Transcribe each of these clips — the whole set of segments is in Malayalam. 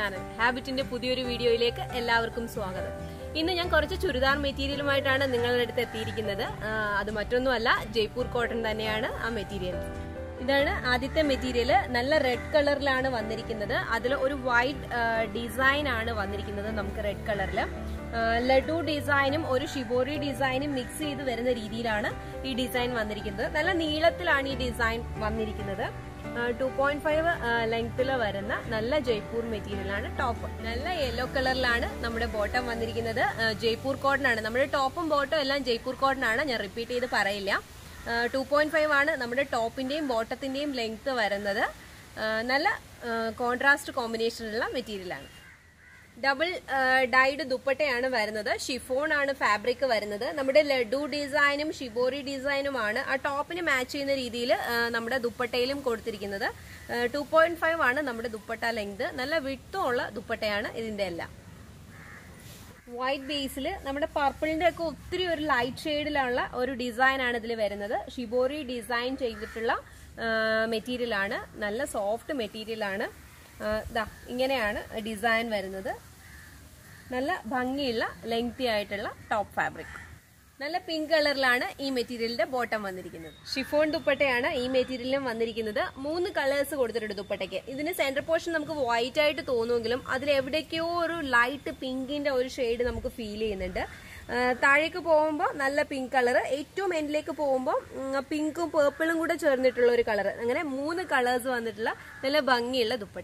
ചാനൽ ഹാബിറ്റിന്റെ പുതിയൊരു വീഡിയോയിലേക്ക് എല്ലാവർക്കും സ്വാഗതം ഇന്ന് ഞാൻ കുറച്ച് ചുരിദാർ മെറ്റീരിയലുമായിട്ടാണ് നിങ്ങളുടെ അടുത്ത് എത്തിയിരിക്കുന്നത് ആ, അത് മറ്റൊന്നുമല്ല ജയ്പൂർ കോട്ടൺ തന്നെയാണ് ആ മെറ്റീരിയൽ ഇതാണ് ആദ്യത്തെ മെറ്റീരിയൽ നല്ല റെഡ് കളറിലാണ് വന്നിരിക്കുന്നത് അതിൽ ഒരു വൈറ്റ് ഡിസൈൻ ആണ് വന്നിരിക്കുന്നത് നമുക്ക് റെഡ് കളറിൽ ലഡു ഡിസൈനും ഒരു ഷിബോറി ഡിസൈനും മിക്സ് ചെയ്ത് വരുന്ന രീതിയിലാണ് ഈ ഡിസൈൻ വന്നിരിക്കുന്നത് നല്ല നീളത്തിലാണ് ഈ ഡിസൈൻ വന്നിരിക്കുന്നത് ടു പോയിന്റ് ഫൈവ് ലെങ്ത്തിൽ വരുന്ന നല്ല ജയ്പൂർ മെറ്റീരിയൽ ആണ് ടോപ്പ് നല്ല യെല്ലോ കളറിലാണ് നമ്മുടെ ബോട്ടം വന്നിരിക്കുന്നത് ആ, ജയ്പൂർ കോട്ടൺ ആണ് നമ്മുടെ ടോപ്പും ബോട്ടും എല്ലാം ജയ്പൂർ കോട്ടൺ ആണ് ഞാൻ റിപ്പീറ്റ് ചെയ്ത് പറയില്ല ടു പോയിന്റ് ഫൈവ് ആണ് നമ്മുടെ ടോപ്പിന്റെയും ബോട്ടത്തിന്റെയും ലെങ്ത് വരുന്നത് ആ, നല്ല കോൺട്രാസ്റ്റ് കോമ്പിനേഷനുള്ള മെറ്റീരിയൽ ആണ് ഡബിൾ ഡൈഡ് ദുപ്പട്ടയാണ് വരുന്നത് ഷിഫോൺ ആണ് ഫാബ്രിക് വരുന്നത് നമ്മുടെ ലഡു ഡിസൈനും ഷിബോറി ഡിസൈനുമാണ് ആ ടോപ്പിന് മാച്ച് ചെയ്യുന്ന രീതിയിൽ നമ്മുടെ ദുപ്പട്ടയിലും കൊടുത്തിരിക്കുന്നത് ടു പോയിന്റ് ഫൈവ് ആണ് നമ്മുടെ ദുപ്പട്ട ലെങ്ത് നല്ല വിട്ടും ഉള്ള ദുപ്പട്ടയാണ് ഇതിന്റെ എല്ലാം വൈറ്റ് ബേസിൽ നമ്മുടെ പർപ്പിളിന്റെ ഒക്കെ ഒത്തിരി ഒരു ലൈറ്റ് ഷെയ്ഡിലുള്ള ഒരു ഡിസൈൻ ആണ് ഇതിൽ വരുന്നത് ഷിബോറി ഡിസൈൻ ചെയ്തിട്ടുള്ള മെറ്റീരിയൽ ആണ് നല്ല സോഫ്റ്റ് മെറ്റീരിയൽ ആണ് ആ, ദാ ഇങ്ങനെയാണ് ഡിസൈൻ വരുന്നത് നല്ല ഭംഗിയുള്ള ലെങ്തി ആയിട്ടുള്ള ടോപ്പ് ഫാബ്രിക് നല്ല പിങ്ക് കളറിലാണ് ഈ മെറ്റീരിയലിന്റെ ബോട്ടം വന്നിരിക്കുന്നത് ഷിഫോൺ ദുപ്പട്ടയാണ് ഈ മെറ്റീരിയലിലും വന്നിരിക്കുന്നത് മൂന്ന് കളേഴ്സ് കൊടുത്തിട്ടുണ്ട് ദുപ്പട്ടയ്ക്ക് ഇതിന് സെന്റർ പോർഷൻ നമുക്ക് വൈറ്റ് ആയിട്ട് തോന്നുമെങ്കിലും അതിൽ എവിടേക്കോ ഒരു ലൈറ്റ് പിങ്കിന്റെ ഒരു ഷെയ്ഡ് നമുക്ക് ഫീൽ ചെയ്യുന്നുണ്ട് ആ, താഴേക്ക് പോകുമ്പോൾ നല്ല പിങ്ക് കളർ ഏറ്റവും എൻഡിലേക്ക് പോകുമ്പോൾ പിങ്കും പേർപ്പിളും കൂടെ ചേർന്നിട്ടുള്ള ഒരു കളർ അങ്ങനെ മൂന്ന് കളേഴ്സ് വന്നിട്ടുള്ള നല്ല ഭംഗിയുള്ള ദുപ്പട്ട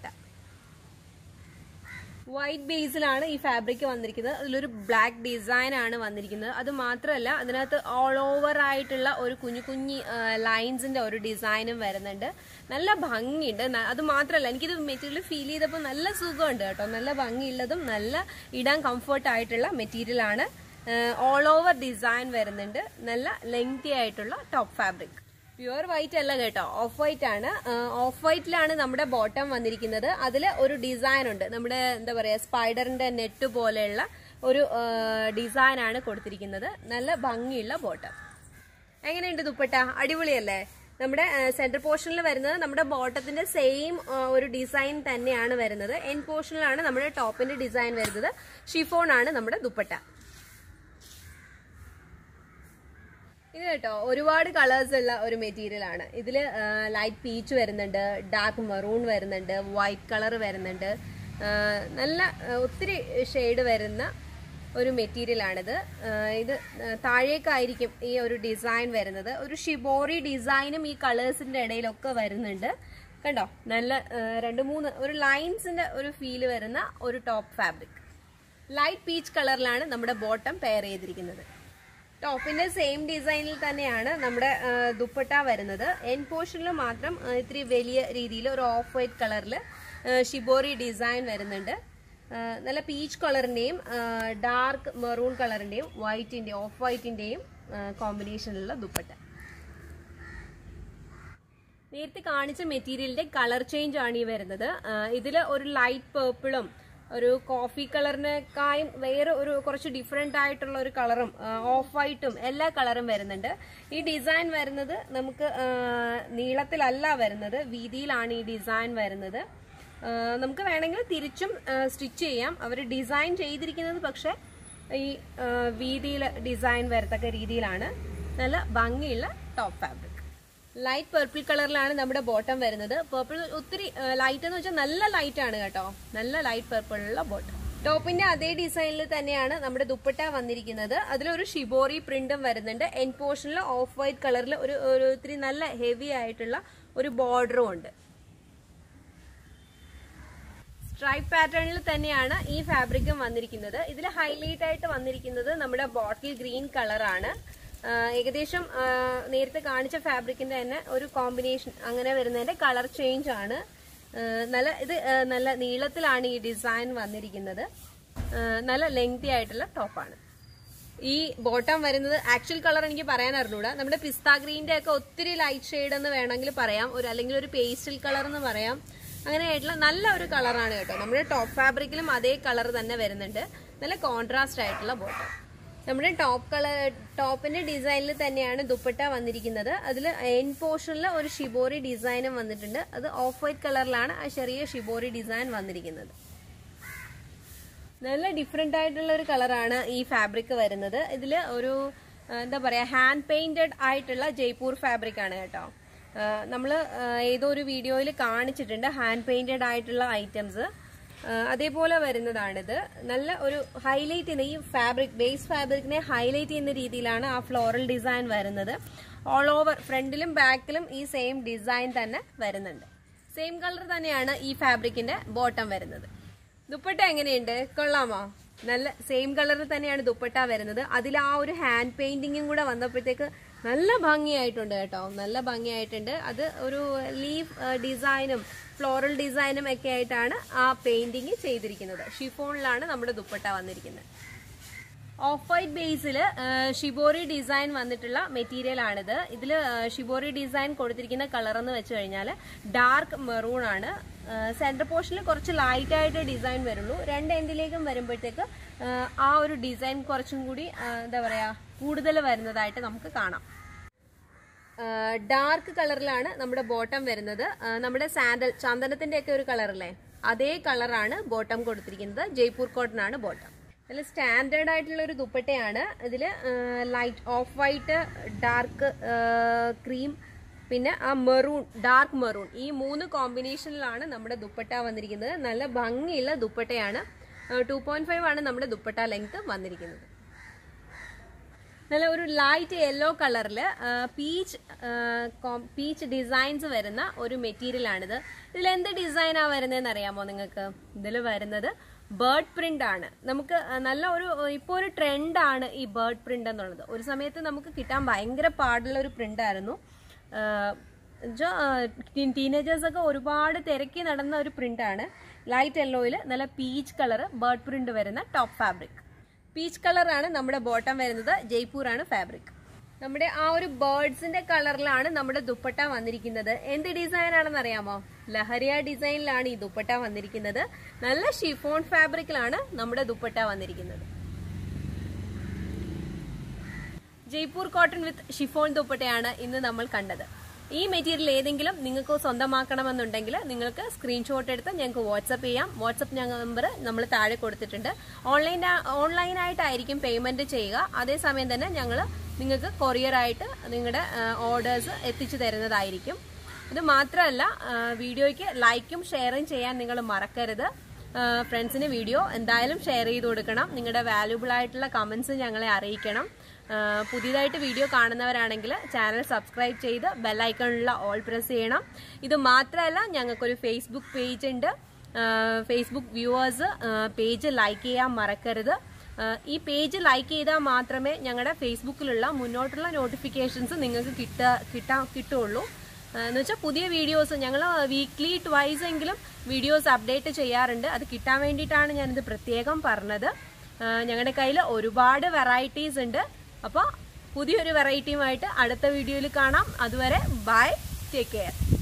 വൈറ്റ് ബേസിലാണ് ഈ ഫാബ്രിക് വന്നിരിക്കുന്നത് അതിലൊരു ബ്ലാക്ക് ഡിസൈൻ ആണ് വന്നിരിക്കുന്നത് അത് മാത്രമല്ല അതിനകത്ത് ഓൾ ഓവർ ആയിട്ടുള്ള ഒരു കുഞ്ഞു കുഞ്ഞി ലൈൻസിന്റെ ഒരു ഡിസൈനും വരുന്നുണ്ട് നല്ല ഭംഗിയുണ്ട് ന- അത് മാത്രമല്ല എനിക്കിത് മെറ്റീരിയൽ ഫീൽ ചെയ്തപ്പോൾ നല്ല സുഖമുണ്ട് കേട്ടോ നല്ല ഭംഗിയുള്ളതും നല്ല ഇടാൻ കംഫർട്ട് ആയിട്ടുള്ള മെറ്റീരിയൽ ആണ് ഓൾ ഓവർ ഡിസൈൻ വരുന്നുണ്ട് നല്ല ലെങ്തി ആയിട്ടുള്ള ടോപ്പ് ഫാബ്രിക് പ്യുവർ വൈറ്റ് അല്ല കേട്ടോ ഓഫ് വൈറ്റ് ആണ് ഓഫ് വൈറ്റിലാണ് നമ്മുടെ ബോട്ടം വന്നിരിക്കുന്നത് അതിൽ ഒരു ഡിസൈൻ ഉണ്ട് നമ്മുടെ എന്താ പറയുക സ്പൈഡറിന്റെ നെറ്റ് പോലെയുള്ള ഒരു ഡിസൈൻ ആണ് കൊടുത്തിരിക്കുന്നത് നല്ല ഭംഗിയുള്ള ബോട്ടം എങ്ങനെയുണ്ട് ദുപ്പട്ട അടിപൊളിയല്ലേ നമ്മുടെ സെന്റർ പോർഷനിൽ വരുന്നത് നമ്മുടെ ബോട്ടത്തിന്റെ സെയിം ഒരു ഡിസൈൻ തന്നെയാണ് വരുന്നത് എൻ പോർഷനിലാണ് നമ്മുടെ ടോപ്പിന്റെ ഡിസൈൻ വരുന്നത് ഷിഫോൺ ആണ് നമ്മുടെ ദുപ്പട്ട ഇത് കേട്ടോ ഒരുപാട് കളേഴ്സ് ഉള്ള ഒരു മെറ്റീരിയൽ ആണ് ഇതിൽ ലൈറ്റ് പീച്ച് വരുന്നുണ്ട് ഡാർക്ക് മെറൂൺ വരുന്നുണ്ട് വൈറ്റ് കളർ വരുന്നുണ്ട് ആ, നല്ല ആ, ഒത്തിരി ഷെയ്ഡ് വരുന്ന ഒരു മെറ്റീരിയൽ ആണിത് ആ, ഇത് ആ, താഴേക്കായിരിക്കും ഈ ഒരു ഡിസൈൻ വരുന്നത് ഒരു ഷിബോറി ഡിസൈനും ഈ കളേഴ്സിന്റെ ഇടയിലൊക്കെ വരുന്നുണ്ട് കണ്ടോ നല്ല ആ, രണ്ട് മൂന്ന് ഒരു ലൈൻസിന്റെ ഒരു ഫീല് വരുന്ന ഒരു ടോപ്പ് ഫാബ്രിക് ലൈറ്റ് പീച്ച് കളറിലാണ് നമ്മുടെ ബോട്ടം പെയർ ചെയ്തിരിക്കുന്നത് ടോപ്പിന്റെ സെയിം ഡിസൈനിൽ തന്നെയാണ് നമ്മുടെ ആ, ദുപ്പട്ട വരുന്നത് എൻ പോർഷനിൽ മാത്രം ആ, ഇത്തിരി വലിയ രീതിയിൽ ഒരു ഓഫ് വൈറ്റ് കളറിൽ ഷിബോറി ഡിസൈൻ വരുന്നുണ്ട് ആ, നല്ല പീച്ച് കളറിന്റെയും ഡാർക്ക് മെറൂൺ കളറിന്റെയും വൈറ്റിന്റെയും ഓഫ് വൈറ്റിന്റെയും കോമ്പിനേഷനിലുള്ള ദുപ്പട്ട നേരത്തെ കാണിച്ച മെറ്റീരിയലിന്റെ കളർ ചേഞ്ച് ആണ് ഈ വരുന്നത് ഇതിൽ ഒരു ലൈറ്റ് പേർപ്പിളും ഒരു കോഫി കളറിനേക്കായും വേറെ ഒരു കുറച്ച് ഡിഫറെന്റ് ആയിട്ടുള്ള ഒരു കളറും ഓഫ് വൈറ്റും എല്ലാ കളറും വരുന്നുണ്ട് ഈ ഡിസൈൻ വരുന്നത് നമുക്ക് ആ, നീളത്തിലല്ല വരുന്നത് വീതിയിലാണ് ഈ ഡിസൈൻ വരുന്നത് ആ, നമുക്ക് വേണമെങ്കിൽ തിരിച്ചും സ്റ്റിച്ച് ചെയ്യാം അവർ ഡിസൈൻ ചെയ്തിരിക്കുന്നത് പക്ഷെ ഈ വീതിയിൽ ഡിസൈൻ വരത്തക്ക രീതിയിലാണ് നല്ല ഭംഗിയുള്ള ടോപ്പ് ഫാബ്രിക് ലൈറ്റ് പർപ്പിൾ കളറിലാണ് നമ്മുടെ ബോട്ടം വരുന്നത് പർപ്പിൾ ഒത്തിരി ലൈറ്റ് എന്ന് വെച്ചാൽ നല്ല ലൈറ്റ് ആണ് കേട്ടോ നല്ല ലൈറ്റ് പർപ്പിളുള്ള ബോട്ടം ടോപ്പിന്റെ അതേ ഡിസൈനിൽ തന്നെയാണ് നമ്മുടെ ദുപ്പട്ട വന്നിരിക്കുന്നത് അതിലൊരു ഷിബോറി പ്രിന്റും വരുന്നുണ്ട് എൻ പോർഷനിൽ ഓഫ് വൈറ്റ് കളറിൽ ഒരു ഒരു ഇത്തിരി നല്ല ഹെവി ആയിട്ടുള്ള ഒരു ബോർഡറും ഉണ്ട് സ്ട്രൈപ്പ് പാറ്റേണിൽ തന്നെയാണ് ഈ ഫാബ്രിക്കും വന്നിരിക്കുന്നത് ഇതിൽ ഹൈലൈറ്റ് ആയിട്ട് വന്നിരിക്കുന്നത് നമ്മുടെ ബോട്ടിൽ ഗ്രീൻ കളറാണ് ഏകദേശം ആ, നേരത്തെ കാണിച്ച ഫാബ്രിക്കിന്റെ തന്നെ ഒരു കോമ്പിനേഷൻ അങ്ങനെ വരുന്നതിന്റെ കളർ ചേഞ്ച് ആണ് ആ, നല്ല ഇത് ആ, നല്ല നീളത്തിലാണ് ഈ ഡിസൈൻ വന്നിരിക്കുന്നത് ആ, നല്ല ലെങ്തി ആയിട്ടുള്ള ടോപ്പാണ് ഈ ബോട്ടം വരുന്നത് ആക്ച്വൽ കളർ എനിക്ക് പറയാൻ അറിഞ്ഞൂടാ നമ്മുടെ പിസ്ത ഗ്രീന്റെ ഒക്കെ ഒത്തിരി ലൈറ്റ് ഷെയ്ഡ് എന്ന് വേണമെങ്കിൽ പറയാം ഒരു അല്ലെങ്കിൽ ഒരു പേസ്റ്റൽ കളർ എന്ന് പറയാം അങ്ങനെയായിട്ടുള്ള നല്ല ഒരു കളറാണ് കേട്ടോ നമ്മുടെ ടോപ്പ് ഫാബ്രിക്കിലും അതേ കളർ തന്നെ വരുന്നുണ്ട് നല്ല കോൺട്രാസ്റ്റ് ആയിട്ടുള്ള ബോട്ടം നമ്മുടെ ടോപ്പ് കളർ ടോപ്പിന്റെ ഡിസൈനിൽ തന്നെയാണ് ദുപ്പട്ട വന്നിരിക്കുന്നത് അതിൽ എൻ പോർഷനിൽ ഒരു ഷിബോറി ഡിസൈനും വന്നിട്ടുണ്ട് അത് ഓഫ് വൈറ്റ് കളറിലാണ് ആ ചെറിയ ഷിബോറി ഡിസൈൻ വന്നിരിക്കുന്നത് നല്ല ഡിഫറെന്റ് ആയിട്ടുള്ള ഒരു കളറാണ് ഈ ഫാബ്രിക് വരുന്നത് ഇതിൽ ഒരു ആ, എന്താ പറയാ ഹാൻഡ് പെയിന്റഡ് ആയിട്ടുള്ള ജയ്പൂർ ഫാബ്രിക് ആണ് കേട്ടോ നമ്മൾ ഏതോ ഒരു വീഡിയോയിൽ കാണിച്ചിട്ടുണ്ട് ഹാൻഡ് പെയിന്റഡ് ആയിട്ടുള്ള ഐറ്റംസ് അതേപോലെ വരുന്നതാണിത് നല്ല ഒരു ഹൈലൈറ്റ് ചെയ്യുന്ന ഈ ഫാബ്രിക് ബേസ് ഫാബ്രിക്കിനെ ഹൈലൈറ്റ് ചെയ്യുന്ന രീതിയിലാണ് ആ ഫ്ലോറൽ ഡിസൈൻ വരുന്നത് ഓൾ ഓവർ ഫ്രണ്ടിലും ബാക്കിലും ഈ സെയിം ഡിസൈൻ തന്നെ വരുന്നുണ്ട് സെയിം കളർ തന്നെയാണ് ഈ ഫാബ്രിക്കിന്റെ ബോട്ടം വരുന്നത് ദുപ്പട്ട എങ്ങനെയുണ്ട് കൊള്ളാമോ നല്ല സെയിം കളറിൽ തന്നെയാണ് ദുപ്പട്ട വരുന്നത് അതിൽ ആ ഒരു ഹാൻഡ് പെയിന്റിങ്ങും കൂടെ വന്നപ്പോഴത്തേക്ക് നല്ല ഭംഗിയായിട്ടുണ്ട് കേട്ടോ നല്ല ഭംഗിയായിട്ടുണ്ട് അത് ഒരു ലീഫ് ഡിസൈനും ഫ്ലോറൽ ഡിസൈനും ഒക്കെ ആയിട്ടാണ് ആ പെയിന്റിങ് ചെയ്തിരിക്കുന്നത് ഷിഫോണിലാണ് നമ്മുടെ ദുപ്പട്ട വന്നിരിക്കുന്നത് ഓഫ് വൈറ്റ് ബേസിൽ ഷിബോറി ഡിസൈൻ വന്നിട്ടുള്ള മെറ്റീരിയൽ ആണിത് ഇതിൽ ഷിബോറി ഡിസൈൻ കൊടുത്തിരിക്കുന്ന കളർ എന്ന് വെച്ച് കഴിഞ്ഞാൽ ഡാർക്ക് മെറൂൺ ആണ് സെന്റർ പോർഷനിൽ കുറച്ച് ലൈറ്റ് ആയിട്ട് ഡിസൈൻ വരുള്ളൂ രണ്ട് എൻഡിലേക്കും വരുമ്പോഴത്തേക്ക് ആ, ആ ഒരു ഡിസൈൻ കുറച്ചും കൂടി ആ, എന്താ പറയാ കൂടുതൽ വരുന്നതായിട്ട് നമുക്ക് കാണാം ഡാർക്ക് കളറിലാണ് നമ്മുടെ ബോട്ടം വരുന്നത് ആ, നമ്മുടെ സാൻഡൽ ചന്ദനത്തിന്റെ ഒക്കെ ഒരു കളറല്ലേ അതേ കളറാണ് ബോട്ടം കൊടുത്തിരിക്കുന്നത് ജയ്പൂർ കോട്ടൺ ആണ് ബോട്ടം നല്ല സ്റ്റാൻഡേർഡ് ആയിട്ടുള്ള ഒരു ദുപ്പട്ടയാണ് ഇതിൽ light off white dark cream പിന്നെ ആ മെറൂൺ ഡാർക്ക് മെറൂൺ ഈ മൂന്ന് കോമ്പിനേഷനിലാണ് നമ്മുടെ ദുപ്പട്ട വന്നിരിക്കുന്നത് നല്ല ഭംഗിയുള്ള ദുപ്പട്ടയാണ് ടു പോയിന്റ് ഫൈവ് ആണ് നമ്മുടെ ദുപ്പട്ട ലെങ്ത് വന്നിരിക്കുന്നത് നല്ല ഒരു ലൈറ്റ് യെല്ലോ കളറിൽ പീച്ച് പീച്ച് ഡിസൈൻസ് വരുന്ന ഒരു മെറ്റീരിയൽ ആണിത് ഇതിൽ എന്ത് ഡിസൈനാ വരുന്നതെന്ന് അറിയാമോ നിങ്ങൾക്ക് ഇതിൽ വരുന്നത് ബേർഡ് പ്രിന്റ് ആണ് നമുക്ക് ആ, നല്ല ഒരു ഇപ്പോൾ ഒരു ട്രെൻഡാണ് ഈ ബേർഡ് പ്രിന്റ് എന്നുള്ളത് ഒരു സമയത്ത് നമുക്ക് കിട്ടാൻ ഭയങ്കര പാടുള്ള ഒരു പ്രിന്റ് ആയിരുന്നു ടീനേജേഴ്സ് ഒക്കെ ഒരുപാട് തിരക്കി നടന്ന ഒരു പ്രിന്റ് ആണ് ലൈറ്റ് യെല്ലോയിൽ നല്ല പീച്ച് കളർ ബേർഡ് പ്രിന്റ് വരുന്ന ടോപ്പ് ഫാബ്രിക് പീച്ച് കളറാണ് നമ്മുടെ ബോട്ടം വരുന്നത് ജയ്പൂർ ആണ് ഫാബ്രിക് നമ്മുടെ ആ ഒരു ബേർഡ്സിന്റെ കളറിലാണ് നമ്മുടെ ദുപ്പട്ട വന്നിരിക്കുന്നത് എന്ത് ഡിസൈൻ ആണെന്ന് അറിയാമോ ലഹരിയ ഡിസൈനിലാണ് ഈ ദുപ്പട്ട വന്നിരിക്കുന്നത് നല്ല ഷിഫോൺ ഫാബ്രിക്കിലാണ് നമ്മുടെ ദുപ്പട്ട വന്നിരിക്കുന്നത് ജയ്പൂർ കോട്ടൺ വിത്ത് ഷിഫോൺ ദുപ്പട്ടയാണ് ഇന്ന് നമ്മൾ കണ്ടത് ഈ മെറ്റീരിയൽ ഏതെങ്കിലും നിങ്ങൾക്ക് സ്വന്തമാക്കണമെന്നുണ്ടെങ്കിൽ നിങ്ങൾക്ക് സ്ക്രീൻഷോട്ട് എടുത്ത് ഞങ്ങൾക്ക് വാട്സപ്പ് ചെയ്യാം വാട്സപ്പ് നമ്പർ നമ്മൾ താഴെ കൊടുത്തിട്ടുണ്ട് ഓൺലൈൻ ഓൺലൈനായിട്ടായിരിക്കും പേയ്മെന്റ് ചെയ്യുക അതേസമയം തന്നെ ഞങ്ങൾ നിങ്ങൾക്ക് കൊറിയറായിട്ട് നിങ്ങളുടെ ഓർഡേഴ്സ് എത്തിച്ചു തരുന്നതായിരിക്കും ഇത് മാത്രമല്ല ആ, വീഡിയോയ്ക്ക് ലൈക്കും ഷെയറും ചെയ്യാൻ നിങ്ങൾ മറക്കരുത് ഫ്രണ്ട്സിന് വീഡിയോ എന്തായാലും ഷെയർ ചെയ്ത് കൊടുക്കണം നിങ്ങളുടെ വാല്യൂബിൾ ആയിട്ടുള്ള കമൻസ് ഞങ്ങളെ അറിയിക്കണം ആ, പുതിയതായിട്ട് വീഡിയോ കാണുന്നവരാണെങ്കിൽ ചാനൽ സബ്സ്ക്രൈബ് ചെയ്ത് ബെല്ലൈക്കണിലുള്ള ഓൾ പ്രസ് ചെയ്യണം ഇത് മാത്രമല്ല ഞങ്ങൾക്കൊരു ഫേസ്ബുക്ക് പേജ് ഉണ്ട് ഫേസ്ബുക്ക് വ്യൂവേഴ്സ് പേജ് ലൈക്ക് ചെയ്യാൻ മറക്കരുത് ആ, ഈ പേജ് ലൈക്ക് ചെയ്താൽ മാത്രമേ ഞങ്ങളുടെ ഫേസ്ബുക്കിലുള്ള മുന്നോട്ടുള്ള നോട്ടിഫിക്കേഷൻസ് നിങ്ങൾക്ക് കിട്ട കിട്ടാ കിട്ടുള്ളൂ ആ, എന്ന് വെച്ചാൽ പുതിയ വീഡിയോസ് ഞങ്ങൾ വീക്ക്ലി ട്വൈസ് എങ്കിലും വീഡിയോസ് അപ്ഡേറ്റ് ചെയ്യാറുണ്ട് അത് കിട്ടാൻ വേണ്ടിയിട്ടാണ് ഞാനിത് പ്രത്യേകം പറഞ്ഞത് ആ, ഞങ്ങളുടെ കയ്യിൽ ഒരുപാട് വെറൈറ്റീസ് ഉണ്ട് അപ്പോൾ പുതിയൊരു വെറൈറ്റിയുമായിട്ട് അടുത്ത വീഡിയോയിൽ കാണാം അതുവരെ ബൈ ടേക്ക് കെയർ